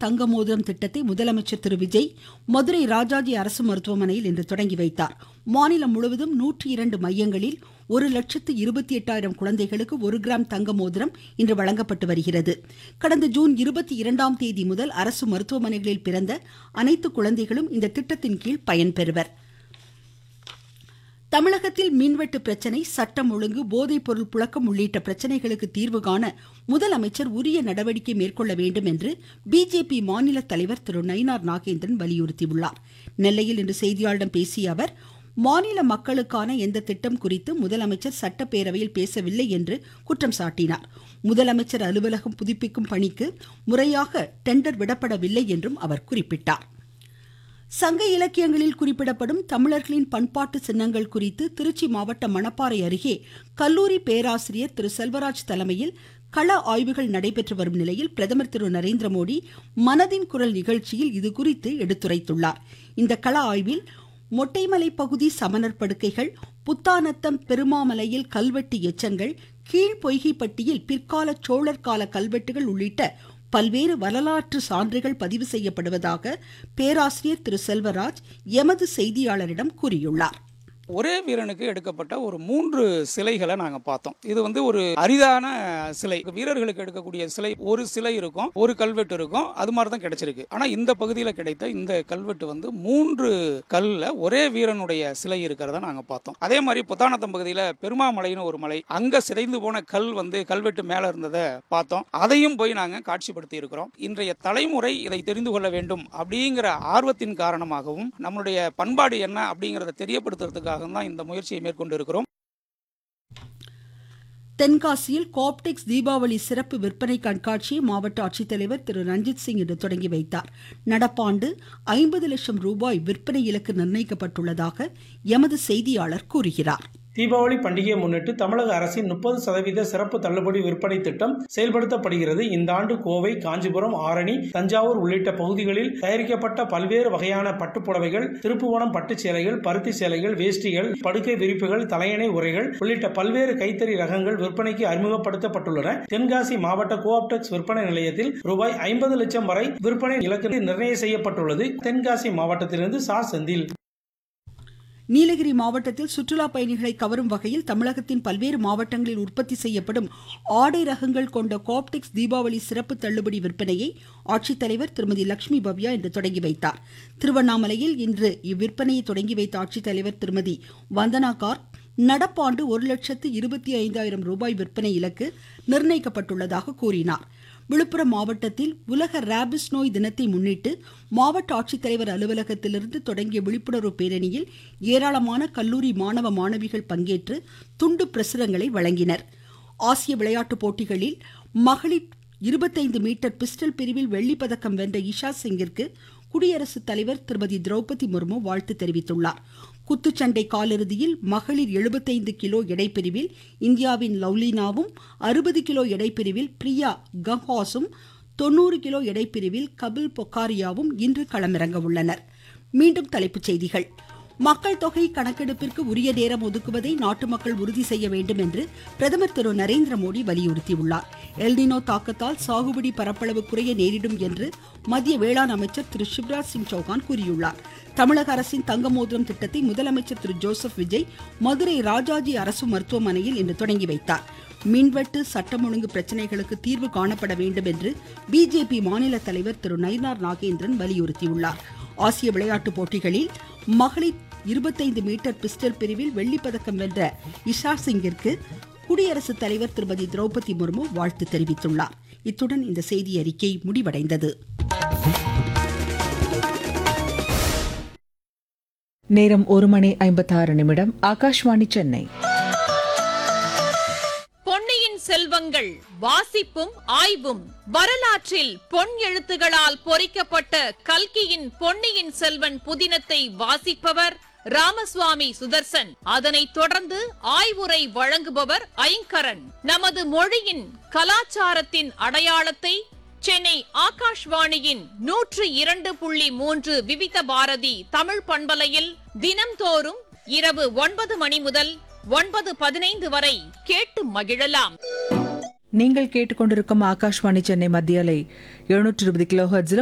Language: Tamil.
தங்க மோதிரம் திட்டத்தை முதலமைச்சர் திரு விஜய் மதுரை ராஜாஜி அரசு மருத்துவமனையில் இன்று தொடங்கி வைத்தார் மாநிலம் முழுவதும் நூற்றி இரண்டு மையங்களில் ஒரு லட்சத்து இருபத்தி எட்டாயிரம் குழந்தைகளுக்கு ஒரு கிராம் தங்க மோதிரம் இன்று வழங்கப்பட்டு வருகிறது கடந்த ஜூன் இருபத்தி இரண்டாம் தேதி முதல் அரசு மருத்துவமனைகளில் பிறந்த அனைத்து குழந்தைகளும் இந்த திட்டத்தின் கீழ் பயன்பெறுவர் தமிழகத்தில் மின்வெட்டு பிரச்சனை சட்டம் ஒழுங்கு போதைப் பொருள் புழக்கம் உள்ளிட்ட பிரச்சனைகளுக்கு தீர்வு காண முதலமைச்சர் உரிய நடவடிக்கை மேற்கொள்ள வேண்டும் என்று பிஜேபி மாநில தலைவர் திரு நயினார் நாகேந்திரன் வலியுறுத்தியுள்ளார் நெல்லையில் இன்று செய்தியாளர்களிடம் பேசிய அவர் மாநில மக்களுக்கான எந்த திட்டம் குறித்து முதலமைச்சர் சட்டப்பேரவையில் பேசவில்லை என்று குற்றம் சாட்டினார் முதலமைச்சர் அலுவலகம் புதுப்பிக்கும் பணிக்கு முறையாக டெண்டர் விடப்படவில்லை என்றும் அவர் குறிப்பிட்டார் சங்க இலக்கியங்களில் குறிப்பிடப்படும் தமிழர்களின் பண்பாட்டு சின்னங்கள் குறித்து திருச்சி மாவட்டம் மணப்பாறை அருகே கல்லூரி பேராசிரியர் திரு செல்வராஜ் தலைமையில் கள ஆய்வுகள் நடைபெற்று வரும் நிலையில் பிரதமர் திரு நரேந்திர மோடி மனதின் குரல் நிகழ்ச்சியில் இதுகுறித்து எடுத்துரைத்துள்ளார் இந்த கள ஆய்வில் மொட்டைமலை பகுதி சமணர் படுக்கைகள் புத்தானத்தம் பெருமாமலையில் கல்வெட்டு எச்சங்கள் கீழ்பொய்கைப்பட்டியில் பிற்கால சோழர் கால கல்வெட்டுகள் உள்ளிட்ட பல்வேறு வரலாற்று சான்றுகள் பதிவு செய்யப்படுவதாக பேராசிரியர் திரு செல்வராஜ் எமது செய்தியாளரிடம் கூறியுள்ளார் ஒரே வீரனுக்கு எடுக்கப்பட்ட ஒரு மூன்று சிலைகளை நாங்க பார்த்தோம் இது வந்து ஒரு அரிதான சிலை வீரர்களுக்கு எடுக்கக்கூடிய சிலை ஒரு சிலை இருக்கும் ஒரு கல்வெட்டு இருக்கும் அது மாதிரி தான் கிடைச்சிருக்கு ஆனா இந்த பகுதியில் கிடைத்த இந்த கல்வெட்டு வந்து மூன்று கல்ல ஒரே வீரனுடைய சிலை இருக்கிறத நாங்க பார்த்தோம் அதே மாதிரி புத்தானத்தம் பகுதியில் பெருமாமலைன்னு ஒரு மலை அங்க சிதைந்து போன கல் வந்து கல்வெட்டு மேல இருந்ததை பார்த்தோம் அதையும் போய் நாங்க காட்சிப்படுத்தி இருக்கிறோம் இன்றைய தலைமுறை இதை தெரிந்து கொள்ள வேண்டும் அப்படிங்கிற ஆர்வத்தின் காரணமாகவும் நம்மளுடைய பண்பாடு என்ன அப்படிங்கிறத தெரியப்படுத்துறதுக்காக தான் இந்த முயற்சியை மேற்கொண்டு இருக்கிறோம் தென்காசியில் கோப்டெக்ஸ் தீபாவளி சிறப்பு விற்பனை கண்காட்சியை மாவட்ட ஆட்சித்தலைவர் திரு ரஞ்சித் சிங் இன்று தொடங்கி வைத்தார் நடப்பாண்டு ஐம்பது லட்சம் ரூபாய் விற்பனை இலக்கு நிர்ணயிக்கப்பட்டுள்ளதாக எமது செய்தியாளர் கூறுகிறார் தீபாவளி பண்டிகையை முன்னிட்டு தமிழக அரசின் முப்பது சதவீத சிறப்பு தள்ளுபடி விற்பனை திட்டம் செயல்படுத்தப்படுகிறது இந்த ஆண்டு கோவை காஞ்சிபுரம் ஆரணி தஞ்சாவூர் உள்ளிட்ட பகுதிகளில் தயாரிக்கப்பட்ட பல்வேறு வகையான பட்டுப்புடவைகள் திருப்புவனம் பட்டுச் சேலைகள் பருத்தி சேலைகள் வேஷ்டிகள் படுக்கை விரிப்புகள் தலையணை உரைகள் உள்ளிட்ட பல்வேறு கைத்தறி ரகங்கள் விற்பனைக்கு அறிமுகப்படுத்தப்பட்டுள்ளன தென்காசி மாவட்ட கோஆப்டெக்ஸ் விற்பனை நிலையத்தில் ரூபாய் ஐம்பது லட்சம் வரை விற்பனை இலக்கு நிர்ணயம் செய்யப்பட்டுள்ளது தென்காசி மாவட்டத்திலிருந்து சா செந்தில் நீலகிரி மாவட்டத்தில் சுற்றுலா பயணிகளை கவரும் வகையில் தமிழகத்தின் பல்வேறு மாவட்டங்களில் உற்பத்தி செய்யப்படும் ஆடை ரகங்கள் கொண்ட கோப்டெக்ஸ் தீபாவளி சிறப்பு தள்ளுபடி விற்பனையை ஆட்சித்தலைவர் திருமதி லட்சுமி பவ்யா இன்று தொடங்கி வைத்தார் திருவண்ணாமலையில் இன்று இவ்விற்பனையை தொடங்கி வைத்த ஆட்சித்தலைவர் திருமதி வந்தனா கார்க் நடப்பாண்டு ஒரு லட்சத்து இருபத்தி ஐந்தாயிரம் ரூபாய் விற்பனை இலக்கு நிர்ணயிக்கப்பட்டுள்ளதாக கூறினார் விழுப்புரம் மாவட்டத்தில் உலக ரேபிஸ் நோய் தினத்தை முன்னிட்டு மாவட்ட ஆட்சித்தலைவர் அலுவலகத்திலிருந்து தொடங்கிய விழிப்புணர்வு பேரணியில் ஏராளமான கல்லூரி மாணவ மாணவிகள் பங்கேற்று துண்டு பிரசுரங்களை வழங்கினர் ஆசிய விளையாட்டுப் போட்டிகளில் மகளிர் இருபத்தைந்து மீட்டர் பிஸ்டல் பிரிவில் வெள்ளிப்பதக்கம் வென்ற இஷா சிங்கிற்கு குடியரசுத் தலைவர் திருமதி திரௌபதி முர்மு வாழ்த்து தெரிவித்துள்ளார் குத்துச்சண்டை காலிறுதியில் மகளிர் எழுபத்தைந்து கிலோ எடைப்பிரிவில் இந்தியாவின் லவ்லினாவும் அறுபது கிலோ எடைப்பிரிவில் பிரியா கங்ஹாஸும் தொண்ணூறு கிலோ எடைப்பிரிவில் கபில் பொக்காரியாவும் இன்று களமிறங்க உள்ளனர் மீண்டும் தலைப்புச் செய்திகள் மக்கள் தொகை கணக்கெடுப்பிற்கு உரிய நேரம் ஒதுக்குவதை நாட்டு மக்கள் உறுதி செய்ய வேண்டும் என்று பிரதமர் திரு நரேந்திர மோடி வலியுறுத்தியுள்ளார் எல்னினோ தாக்கத்தால் சாகுபடி பரப்பளவு குறைய நேரிடும் என்று மத்திய வேளாண் அமைச்சர் திரு சிவராஜ் சிங் சௌகான் கூறியுள்ளார் தமிழக அரசின் தங்க மோதிரம் திட்டத்தை முதலமைச்சர் திரு ஜோசப் விஜய் மதுரை ராஜாஜி அரசு மருத்துவமனையில் இன்று தொடங்கி வைத்தார் மின்வெட்டு சட்டம் ஒழுங்கு பிரச்சனைகளுக்கு தீர்வு காணப்பட வேண்டும் என்று பிஜேபி மாநில தலைவர் திரு நயினார் நாகேந்திரன் வலியுறுத்தியுள்ளார் ஆசிய விளையாட்டுப் போட்டிகளில் மகளிர் இருபத்தைந்து மீட்டர் பிஸ்டல் பிரிவில் வெள்ளிப்பதக்கம் வென்ற இஷா சிங்கிற்கு குடியரசுத் தலைவர் திருமதி திரௌபதி முர்மு வாழ்த்து தெரிவித்துள்ளார் இத்துடன் இந்த செய்தி அறிக்கை முடிவடைந்தது நேரம் ஒரு மணி ஐம்பத்தாறு நிமிடம் ஆகாஷ்வாணி சென்னை பொன்னியின் செல்வங்கள் வாசிப்பும் ஆய்வும் வரலாற்றில் பொன் எழுத்துகளால் பொறிக்கப்பட்ட கல்கியின் பொன்னியின் செல்வன் புதினத்தை வாசிப்பவர் ராமசுவாமி சுதர்சன் அதனைத் தொடர்ந்து ஆய்வுரை வழங்குபவர் ஐங்கரன் நமது மொழியின் கலாச்சாரத்தின் அடையாளத்தை சென்னை ஆகாஷ்வாணியின் நூற்று இரண்டு புள்ளி மூன்று விவித பாரதி தமிழ் பண்பலையில் தினம்தோறும் இரவு ஒன்பது மணி முதல் ஒன்பது பதினைந்து வரை கேட்டு மகிழலாம் நீங்கள் கேட்டுக்கொண்டிருக்கும் ஆகாஷ்வாணி சென்னை மத்தியலை எழுநூற்று இருபது கிலோ